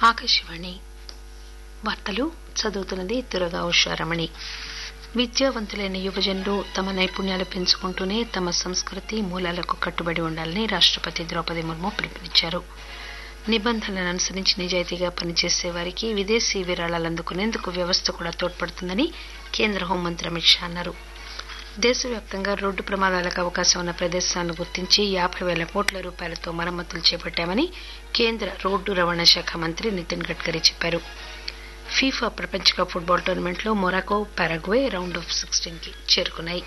ఆకాశవాణి వార్తలు చదువుతున్నది దురగా ఉషారమణి విద్యావంతులైన యువజనులు తమ నైపుణ్యాలు పెంచుకుంటూనే తమ సంస్కృతి మూలాలకు కట్టుబడి ఉండాలని రాష్టపతి ద్రౌపది ముర్ము పిలుపునిచ్చారు నిబంధనలను అనుసరించి నిజాయితీగా పనిచేసే వారికి విదేశీ విరాళాలు అందుకునేందుకు వ్యవస్థ కూడా తోడ్పడుతుందని కేంద్ర హోంమంత్రి అమిత్ షా అన్నారు దేశవ్యాప్తంగా రోడ్డు ప్రమాదాలకు అవకాశం ఉన్న ప్రదేశాలను గుర్తించి యాబై పేల కోట్ల రూపాయలతో మరమ్మతులు చేపట్టామని కేంద్ర రోడ్డు రవాణా శాఖ మంత్రి నితిన్ గడ్కరీ చెప్పారు ఫీఫా ప్రపంచ కప్ ఫుట్బాల్ టోర్నమెంట్లో Morocco Paraguay round of sixteen కి చేరుకున్నాయి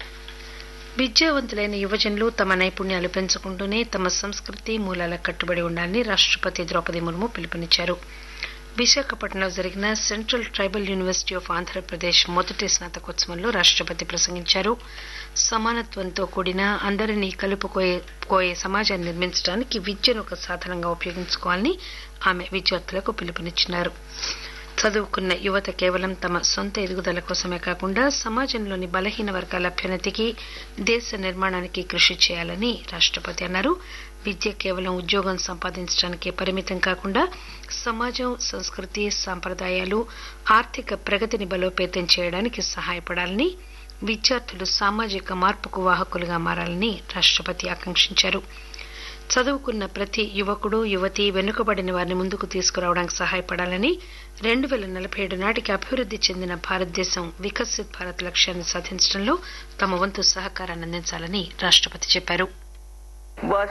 విద్యావంతులైన యువజనులు తమ నైపుణ్యాలు పెంచుకుంటూనే తమ సంస్కృతి మూలాలకు కట్టుబడి ఉండాలని రాష్టపతి ద్రౌపది ముర్ము పిలుపునిచ్చారు విశాఖపట్నంలో జరిగిన central tribal university of Andhra Pradesh మొదటి స్నాతకోత్సవంలో రాష్టపతి ప్రసంగించారు సమానత్వంతో కూడిన అందరినీ కలుపుకోయే సమాజాన్ని నిర్మించడానికి విద్యను ఒక సాధనంగా ఉపయోగించుకోవాలని ఆమె విద్యార్థులకు పిలుపునిచ్చినారు చదువుకున్న యువత కేవలం తమ సొంత ఎదుగుదల కోసమే కాకుండా సమాజంలోని బలహీన వర్గాల అభ్యున్నతికి దేశ నిర్మాణానికి కృషి చేయాలని రాష్టపతి అన్నారు విద్య కేవలం ఉద్యోగం సంపాదించడానికే పరిమితం కాకుండా సమాజం సంస్కృతి సాంప్రదాయాలు ఆర్థిక ప్రగతిని బలోపేతం చేయడానికి సహాయపడాలని విద్యార్థులు సామాజిక మార్పుకు వాహకులుగా మారాలని రాష్టపతి ఆకాంక్షించారు చదువుకున్న ప్రతి యువకుడు యువతి వెనుకబడిన వారిని ముందుకు తీసుకురావడానికి సహాయపడాలని రెండు పేల నలభై ఏడు నాటికి అభివృద్ది చెందిన భారతదేశం వికసిత్ భారత్ లక్ష్యాన్ని సాధించడంలో తమ వంతు సహకారాన్ని అందించాలని రాష్టపతి చెప్పారు वर्ष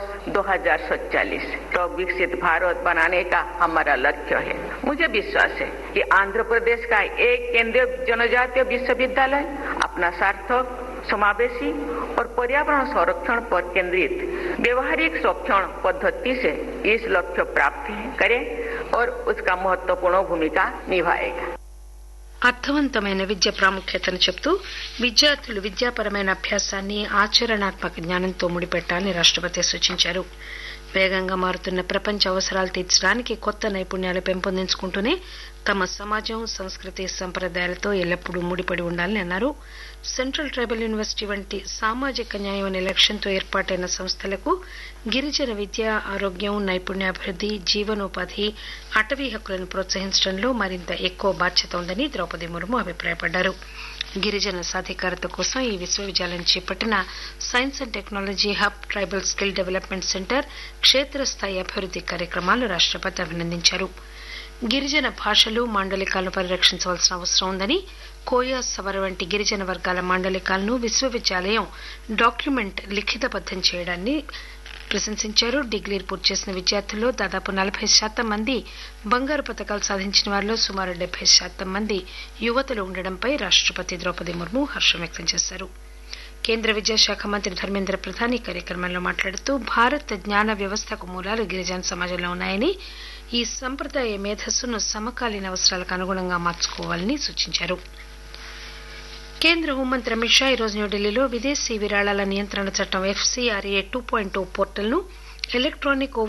2047 तो विकसित भारत बनाने का हमारा लक्ष्य है मुझे विश्वास है कि आंध्र प्रदेश का एक केंद्रीय जनजातीय विश्वविद्यालय अपना सार्थक समावेशी और पर्यावरण संरक्षण पर केंद्रित व्यवहारिक संरक्षण पद्धति से इस लक्ष्य प्राप्त करे और उसका महत्वपूर्ण भूमिका निभाएगा అర్థవంతమైన విద్య ప్రాముఖ్యతను చెప్తూ విద్యార్థులు విద్యాపరమైన అభ్యాసాన్ని ఆచరణాత్మక జ్ఞానంతో ముడిపెట్టాలని రాష్టపతి సూచించారు వేగంగా మారుతున్న ప్రపంచ అవసరాలు తీర్చడానికి కొత్త నైపుణ్యాలు పెంపొందించుకుంటూనే తమ సమాజం సంస్కృతి సంప్రదాయాలతో ఎల్లప్పుడూ ముడిపడి ఉండాలని అన్నారు సెంట్రల్ ట్రైబల్ యూనివర్సిటీ వంటి సామాజిక న్యాయం అనే లక్ష్యంతో ఏర్పాటైన సంస్థలకు గిరిజన విద్య ఆరోగ్యం నైపుణ్యాభివృద్ది జీవనోపాధి అటవీ హక్కులను ప్రోత్సహించడంలో మరింత ఎక్కువ బాధ్యత ఉందని ద్రౌపది ముర్ము అభిప్రాయపడ్డారు గిరిజన సాధికారత కోసం ఈ విశ్వవిద్యాలయం చేపట్టిన science and technology hub tribal skill development centre క్షేత్రస్థాయి అభివృద్ది కార్యక్రమాలు రాష్టపతి అభినందించారు గిరిజన భాషలు మాండలికాలను పరిరక్షించవలసిన అవసరం ఉందని కోయా సవర వంటి గిరిజన వర్గాల మాండలికాలను విశ్వవిద్యాలయం డాక్యుమెంట్ లిఖితబద్దం చేయడాన్ని ప్రశంసించారు డిగ్రీలు పూర్తి చేసిన విద్యార్థుల్లో దాదాపు నలభై శాతం మంది బంగారు పథకాలు సాధించిన వారిలో సుమారు డెబ్బై శాతం మంది యువతలు ఉండడంపై రాష్టపతి ద్రౌపది ముర్ము హర్షం వ్యక్తం చేశారు కేంద్ర విద్యాశాఖ మంత్రి ధర్మేంద్ర ప్రధాన్ ఈ కార్యక్రమంలో మాట్లాడుతూ భారత జ్ఞాన వ్యవస్థకు మూలాలు గిరిజన సమాజంలో ఉన్నాయని ఈ సంప్రదాయ మేధస్సును సమకాలీన అవసరాలకు అనుగుణంగా మార్చుకోవాలని సూచించారు కేంద్ర హోంమంత్రి అమిత్ షా ఈరోజు న్యూఢిల్లీలో విదేశీ విరాళాల నియంత్రణ చట్టం ఎఫ్సీఆర్ఏ టూ పాయింట్ పోర్టల్ను ఎలక్ట్రానిక్